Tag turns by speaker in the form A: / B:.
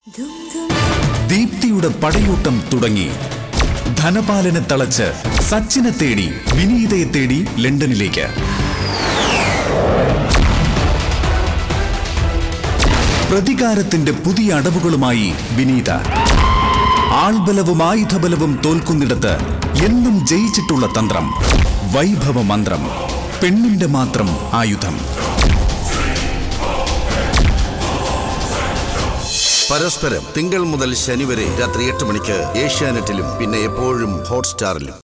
A: ദീപ്തിയുടെ പടയൂട്ടം തുടങ്ങി ധനപാലനെ തളച്ച് സച്ചിനെ തേടി വിനീതയെ തേടി ലണ്ടനിലേക്ക് പ്രതികാരത്തിന്റെ പുതിയ അടവുകളുമായി വിനീത ആൾബലവും ആയുധബലവും തോൽക്കുന്നിടത്ത് എന്നും ജയിച്ചിട്ടുള്ള തന്ത്രം വൈഭവ മന്ത്രം പെണ്ണിന്റെ മാത്രം ആയുധം
B: പരസ്പരം തിങ്കൾ മുതൽ ശനി വരെ രാത്രി എട്ട് മണിക്ക് ഏഷ്യാനെറ്റിലും പിന്നെ എപ്പോഴും ഹോട്ട്സ്റ്റാറിലും